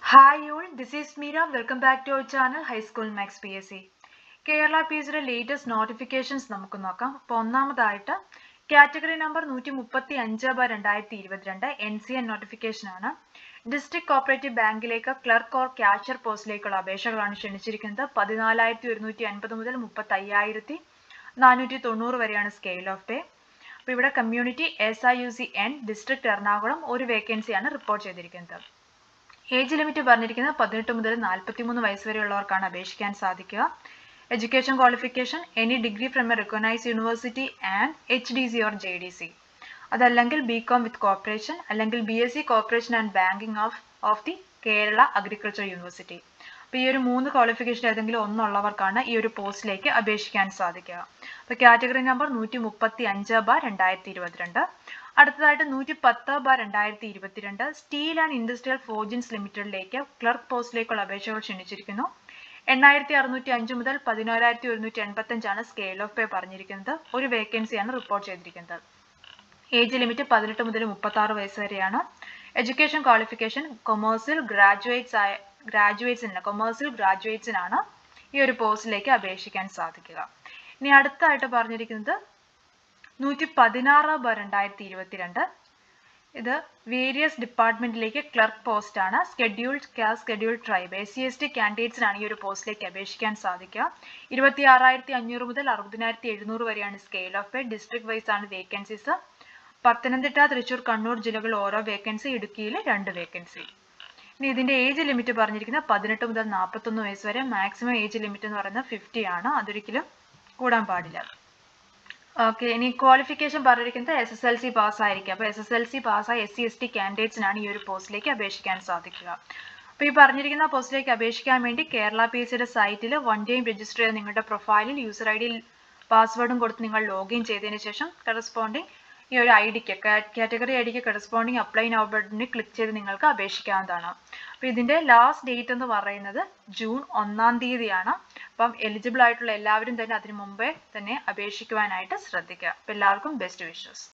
Hi all, this is Meera. Welcome back to our channel High School Max PSC. Kerala P എസിയുടെ latest notifications നമുക്ക് നോക്കാം അപ്പോൾ ഒന്നാമതായിട്ട് category number നൂറ്റി മുപ്പത്തി അഞ്ച് ബൈ രണ്ടായിരത്തി ഇരുപത്തിരണ്ട് എൻ സി എൻ നോട്ടിഫിക്കേഷൻ ആണ് ഡിസ്ട്രിക്ട് കോപ്പറേറ്റീവ് ബാങ്കിലേക്ക് ക്ലർക്ക് ഓർ ക്യാഷർ പോസ്റ്റിലേക്കുള്ള അപേക്ഷകളാണ് ക്ഷണിച്ചിരിക്കുന്നത് പതിനാലായിരത്തി ഒരുന്നൂറ്റി അൻപത് മുതൽ മുപ്പത്തി അയ്യായിരത്തി നാനൂറ്റി തൊണ്ണൂറ് വരെയാണ് സ്കെയിൽ ഓഫ് പേ അപ്പോൾ ഇവിടെ community S I U C N district Ernakulam ഒരു വേക്കൻസിയാണ് റിപ്പോർട്ട് ചെയ്തിരിക്കുന്നത് ഏജ് ലിമിറ്റ് പറഞ്ഞിരിക്കുന്നത് പതിനെട്ട് മുതൽ നാൽപ്പത്തിമൂന്ന് വയസ്സ് വരെയുള്ളവർക്കാണ് അപേക്ഷിക്കാൻ സാധിക്കുക education qualification any degree from a recognise university and H D C or J D C അതല്ലെങ്കിൽ ബി കോം വിത്ത് കോർപ്പറേഷൻ അല്ലെങ്കിൽ B S C corporation and banking of of the Kerala agriculture university അപ്പോൾ ഈ ഒരു മൂന്ന് qualification ഏതെങ്കിലും ഒന്നുള്ളവർക്കാണ് ഈ ഒരു പോസ്റ്റിലേക്ക് അപേക്ഷിക്കാൻ സാധിക്കുക അപ്പോൾ കാറ്റഗറി നമ്പർ നൂറ്റി മുപ്പത്തി അഞ്ച് ബാർ രണ്ടായിരത്തി ഇരുപത്തിരണ്ട് അടുത്തതായിട്ട് നൂറ്റി പത്ത് ബാർ രണ്ടായിരത്തി ഇരുപത്തിരണ്ട് സ്റ്റീൽ ആൻഡ് ഇൻഡസ്ട്രിയൽ ഫോർജിൻസ് ലിമിറ്റഡിലേക്ക് ക്ലർക്ക് പോസ്റ്റിലേക്കുള്ള അപേക്ഷകൾ ക്ഷണിച്ചിരിക്കുന്നു എണ്ണായിരത്തി അറുന്നൂറ്റി അഞ്ച് മുതൽ പതിനോരായിരത്തി ഒരുന്നൂറ്റി എൺപത്തി അഞ്ചാണ് സ്കെയിൽ ഓഫ് പേ പറഞ്ഞിരിക്കുന്നത് ഒരു വേക്കൻസിയാണ് റിപ്പോർട്ട് ചെയ്തിരിക്കുന്നത് ഏജ് ലിമിറ്റ് പതിനെട്ട് മുതൽ മുപ്പത്തി ആറ് വയസ്സ് വരെയാണ് എഡ്യൂക്കേഷൻ ക്വാളിഫിക്കേഷൻ കൊമേഴ്സ്യൽ ഗ്രാജുവേറ്റ്സ് ആയ ഗ്രാജുവേറ്റ്സിന് കൊമേഴ്സ്യൽ ഗ്രാജുവേറ്റ്സിനാണ് ഈ ഒരു പോസ്റ്റിലേക്ക് അപേക്ഷിക്കാൻ സാധിക്കുക ഇനി അടുത്തായിട്ട് പറഞ്ഞിരിക്കുന്നത് നൂറ്റി പതിനാറ് ബ രണ്ടായിരത്തി ഇരുപത്തിരണ്ട് ഇത് വേരിയസ് ഡിപ്പാർട്ട്മെന്റിലേക്ക് ക്ലർക്ക് പോസ്റ്റ് ആണ് scheduled caste scheduled tribe S C S T കാൻഡിഡേറ്റ്സിനാണ് ഈ ഒരു പോസ്റ്റിലേക്ക് അപേക്ഷിക്കാൻ സാധിക്കുക ഇരുപത്തി ആറായിരത്തി അഞ്ഞൂറ് മുതൽ അറുപതിനായിരത്തി എഴുന്നൂറ് വരെയാണ് scale of pay district wise ആണ് വേക്കൻസീസ് പത്തനംതിട്ട തൃശൂർ കണ്ണൂർ ജില്ലകളിൽ ഓരോ വേക്കൻസി ഇടുക്കിയിൽ രണ്ട് വേക്കൻസി ഇനി ഇതിന്റെ ഏജ് ലിമിറ്റ് പറഞ്ഞിരിക്കുന്നത് പതിനെട്ട് മുതൽ നാൽപ്പത്തൊന്ന് വയസ്സ് വരെ മാക്സിമം ഏജ് ലിമിറ്റ് എന്ന് പറയുന്നത് ഫിഫ്റ്റി ആണ് അതൊരിക്കലും കൂടാൻ പാടില്ല ഓക്കെ ഇനി ക്വാളിഫിക്കേഷൻ പറഞ്ഞിരിക്കുന്നത് S S L C pass ആയിരിക്കും അപ്പോൾ എസ് എസ് എൽ സി പാസ്സായ എസ് സി എസ് ടി കാൻഡിഡേറ്റ്സിനാണ് ഈ ഒരു പോസ്റ്റിലേക്ക് അപേക്ഷിക്കാൻ സാധിക്കുക അപ്പോൾ ഈ പറഞ്ഞിരിക്കുന്ന പോസ്റ്റിലേക്ക് അപേക്ഷിക്കാൻ വേണ്ടി കേരള പി എസ് സിയുടെ സൈറ്റിൽ വൺ ടൈം രജിസ്റ്റർ ചെയ്ത നിങ്ങളുടെ പ്രൊഫൈലിൽ യൂസർ ഐ ഡി പാസ്വേഡും കൊടുത്ത് നിങ്ങൾ ലോഗിൻ ചെയ്തതിന് ശേഷം കറസ്പോണ്ടിങ് ഈ ഒരു ഐ ഡിക്ക് കാറ്റഗറി ഐ ഡിക്ക് കറസ്പോണ്ടിങ് അപ്ലൈ നൗ ബട്ടണിൽ ക്ലിക്ക് ചെയ്ത് നിങ്ങൾക്ക് അപേക്ഷിക്കാവുന്നതാണ് അപ്പോൾ ഇതിന്റെ ലാസ്റ്റ് ഡേറ്റ് എന്ന് പറയുന്നത് ജൂൺ ഒന്നാം തീയതിയാണ് അപ്പം എലിജിബിൾ ആയിട്ടുള്ള എല്ലാവരും തന്നെ അതിനു മുമ്പേ തന്നെ അപേക്ഷിക്കുവാനായിട്ട് ശ്രദ്ധിക്കുക അപ്പോൾ എല്ലാവർക്കും ബെസ്റ്റ് വിഷസ്